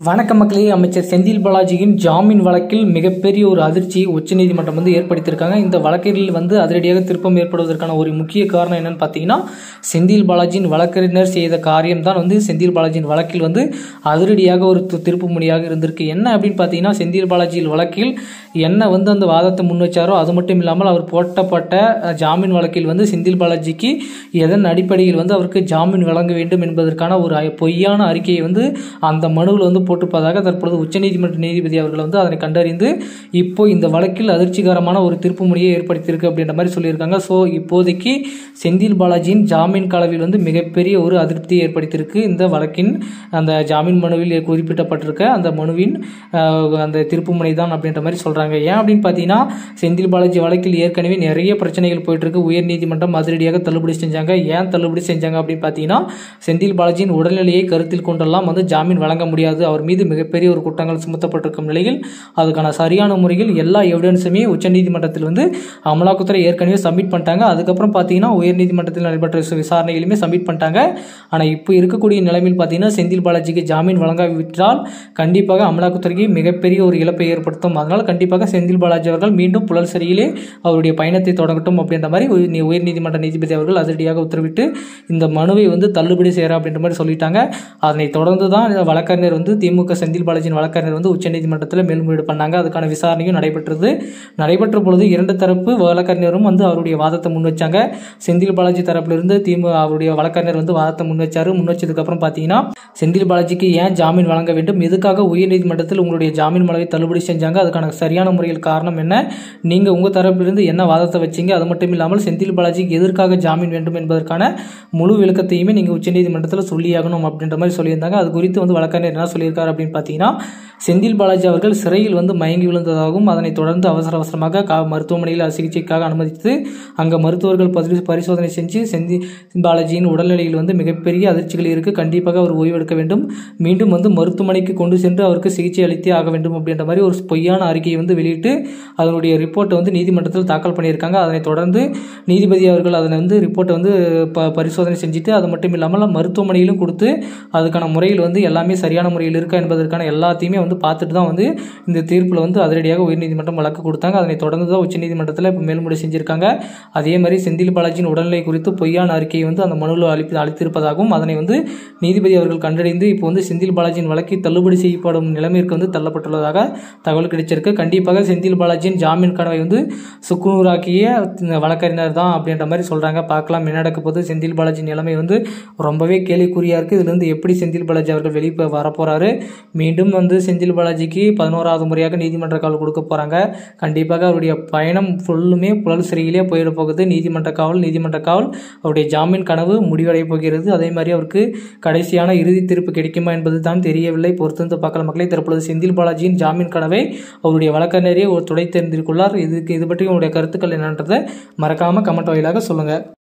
வணக்கம் மக்களே அமைச்சர் செந்தில் பாலாஜியின் ஜாமீன் வழக்கில் மிகப்பெரிய ஒரு அதிர்ச்சியை உச்சநீதிமன்றம் வந்து ஏற்படுத்தியிருக்காங்க இந்த வழக்கில் வந்து அதிரடியாக திருப்பம் ஏற்படுவதற்கான ஒரு முக்கிய காரணம் என்னன்னு பார்த்தீங்கன்னா செந்தில் பாலாஜியின் வழக்கறிஞர் செய்த காரியம் தான் வந்து செந்தில் பாலாஜியின் வழக்கில் வந்து அதிரடியாக ஒரு தி- திருப்பு முனையாக இருந்திருக்கு என்ன அப்படின்னு பார்த்தீங்கன்னா செந்தில் பாலாஜியின் வழக்கில் என்ன வந்து அந்த வாதத்தை முன் வச்சாரோ அது மட்டும் இல்லாமல் அவர் போட்டப்பட்ட அஹ், ஜாமீன் வழக்கில் வந்து செந்தில் பாலாஜிக்கு எதன் அடிப்படையில் வந்து அவருக்கு ஜாமீன் வழங்க வேண்டும் என்பதற்கான ஒரு அ- பொய்யான அறிக்கையை வந்து அந்த மனுவில் வந்து போட்டிருப்பதாக தற்பொழுது உச்சநீதிமன்ற நீதிபதி அவர்கள் வந்து அதனை கண்டறிந்து இப்போ இந்த வழக்கில் அதிர்ச்சிகரமான ஒரு திருப்பு முறையை ஏற்படுத்தியிருக்கு அப்படின்ற மாதிரி சொல்லியிருக்காங்க ஸோ இப்போதைக்கு செந்தில் பாலாஜியின் ஜாமீன் கலவில் வந்து மிகப்பெரிய ஒரு அதிருப்தியை ஏற்படுத்தியிருக்கு இந்த வழக்கின் அந்த ஜாமீன் மனுவில் குறிப்பிட்டப்பட்டிருக்க அந்த மனுவின் அஹ், அந்த திருப்பு முனை தான் அப்படின்ற மாதிரி சொல்றாங்க ஏன் அப்படின்னு பார்த்தீங்கன்னா செந்தில் பாலாஜி வழக்கில் ஏற்கனவே நிறைய பிரச்சனைகள் போயிட்டு இருக்கு உயர்நீதிமன்றம் அதிரடியாக தள்ளுபடி செஞ்சாங்க ஏன் தள்ளுபடி செஞ்சாங்க அப்படின்னு பார்த்தீங்கன்னா செந்தில் பாலாஜியின் உடல்நிலையை கருத்தில் கொண்டெல்லாம் வந்து ஜாமீன் வழங்க முடியாது அவர் மீது மிகப்பெரிய ஒரு குற்றங்கள் சுமத்தப்பட்டிருக்கும் நிலையில் அதுக்கான சரியான முறையில் எல்லா எவிடன்ஸுமே உச்சநீதிமன்றத்தில் வந்து அமலாக்கத்துறை ஏற்கனவே சப்மிட் பண்ணிட்டாங்க அதுக்கப்புறம் பார்த்தீங்கன்னா உயர்நீதிமன்றத்தில் நடைபெற்ற சு- விசாரணையிலுமே சப்மிட் பண்ணிட்டாங்க ஆனால் இப்போ இருக்கக்கூடிய நிலைமையில் பார்த்தீங்கன்னா செந்தில் பாலாஜிக்கு ஜாமீன் வழங்காவிட்டால் கண்டிப்பாக அமலாக்கத்துறைக்கு மிகப்பெரிய ஒரு இழப்பை ஏற்படுத்தும் அதனால் கண்டிப்பாக செந்தில் பாலாஜி அவர்கள் மீண்டும் புழல் சிறையிலே அவருடைய பயணத்தை தொடங்கட்டும் அப்படின்ற மாதிரி உயர் நீ- உயர்நீதிமன்ற நீதிபதி அவர்கள் அதிரடியாக உத்தரவிட்டு இந்த மனுவை வந்து தள்ளுபடி செய்கிறா அப்படின்ற மாதிரி சொல்லிட்டாங்க அதனை தொடர்ந்து தான் இந்த வழக்கறிஞர் வந்து திமுக செந்தில் பாலாஜியின் வழக்கறிஞர் வந்து உச்சநீதிமன்றத்தில் மேல்முறையீடு பண்ணாங்க அதுக்கான விசாரணையும் நடைபெற்றது நடைபெற்ற பொழுது இரண்டு தரப்பு வழக்கறிஞரும் வந்து அவருடைய வாதத்தை முன் வச்சாங்க செந்தில் பாலாஜி தரப்பிலிருந்து திமுக அவருடைய வழக்கறிஞர் வந்து வாதத்தை முன் வச்சாரு முன் வச்சதுக்கப்புறம் பார்த்தீங்கன்னா செந்தில் பாலாஜிக்கு ஏன் ஜாமீன் வழங்க வேண்டும் எதுக்காக உயர்நீதிமன்றத்தில் உங்களுடைய ஜாமீன் மனுவை தள்ளுபடி செஞ்சாங்க அதுக்கான சரியான முறையில் காரணம் என்ன நீங்க உங்க தரப்பிலிருந்து என்ன வாதத்தை வச்சீங்க அது மட்டும் இல்லாமல் செந்தில் பாலாஜிக்கு எதற்காக ஜாமீன் வேண்டும் என்பதற்கான முழு விளக்கத்தையுமே நீங்க உச்சநீதிமன்றத்தில் சொல்லியாகணும் அப்படின்ற மாதிரி சொல்லியிருந்தாங்க அது குறித்து வந்து வழக்கறிஞர் என்ன சொல்லியிருக்காரு அப்படின்னு பார்த்தீங்கன்னா செந்தில் பாலாஜி அவர்கள் சிறையில் வந்து மயங்கி விழுந்ததாகவும் அதனைத் தொடர்ந்து அவசர அவசரமாக கா மருத்துவமனையில் சிகிச்சைக்காக அனுமதித்து அங்கே மருத்துவர்கள் பரி பரிசோதனை செஞ்சு செந்தி பாலாஜியின் உடல்நிலையில் வந்து மிகப்பெரிய அதிர்ச்சிகள் இருக்கு கண்டிப்பாக அவர் ஓய்வெடுக்க வேண்டும் மீண்டும் வந்து மருத்துவமனைக்கு கொண்டு சென்று அவருக்கு சிகிச்சை அளித்தே ஆக வேண்டும் அப்படின்ற மாதிரி ஒரு பொய்யான அறிக்கையை வந்து வெளியிட்டு அதனுடைய ரிப்போர்ட்டை வந்து நீதிமன்றத்தில் தாக்கல் பண்ணியிருக்காங்க அதனைத் தொடர்ந்து நீதிபதி அவர்கள் அதனை வந்து ரிப்போர்ட்டை வந்து ப பரிசோதனை செஞ்சுட்டு அது மட்டும் இல்லாமல் மருத்துவமனையிலும் கொடுத்து அதுக்கான முறையில் வந்து எல்லாமே சரியான முறையில் இருக்கா என்பதற்கான எல்லாத்தையுமே வந்து பார்த்துட்டு தான் வந்து இந்த தீர்ப்பில் வந்து அதிரடியாக உயர்நீதிமன்றம் வழக்கு கொடுத்தாங்க அதனை தொடர்ந்து தான் உச்சநீதிமன்றத்தில் இப்போ மேல்முறை செஞ்சிருக்காங்க அதே மாதிரி செந்தில் பாலாஜியின் உடல்நிலை குறித்து பொய்யான அறிக்கையை வந்து அந்த மனுவில் அளிப்பு அளித்திருப்பதாகவும் அதனை வந்து நீதிபதி அவர்கள் கண்டறிந்து இப்போ வந்து செந்தில் பாலாஜியின் வழக்கை தள்ளுபடி செய்யப்படும் நிலைமைக்கு வந்து தள்ளப்பட்டுள்ளதாக தகவல் கிடைச்சிருக்கு கண்டிப்பாக செந்தில் பாலாஜியின் ஜாமீன் கனவை வந்து சுக்குநூறாக்கிய இந்த வழக்கறிஞர் தான் அப்படின்ற மாதிரி சொல்கிறாங்க பார்க்கலாம் என்ன நடக்க போகுது செந்தில் பாலாஜி நிலைமை வந்து ரொம்பவே கேள்விக்குறியாக இருக்குது இதுலேருந்து எப்படி செந்தில் பாலாஜி அவர்கள் வெளியே வரப்போகிறாரு மீண்டும் வந்து செந்தில் பாலாஜிக்கு பதினோராவது முறையாக நீதிமன்ற காவல் கொடுக்க போகிறாங்க கண்டிப்பாக அவருடைய பயணம் ஃபுல்லுமே புழல் சிறையிலே போயிட போகுது நீதிமன்ற காவல் நீதிமன்ற காவல் அவருடைய ஜாமீன் கனவு முடிவடைய போகிறது அதே மாதிரி அவருக்கு கடைசியான இறுதி தீர்ப்பு கிடைக்குமா என்பது தான் தெரியவில்லை பொறுத்திருந்து பார்க்கலாம் மக்களை தற்பொழுது செந்தில் பாலாஜியின் ஜாமீன் கனவை அவருடைய வழக்கறிஞரே ஒரு துடை தெரிந்திருக்குள்ளார் இதுக்கு இது பற்றி உங்களுடைய கருத்துக்கள் என்னன்றதை மறக்காமல் கமெண்ட் வாயிலாக சொல்லுங்கள்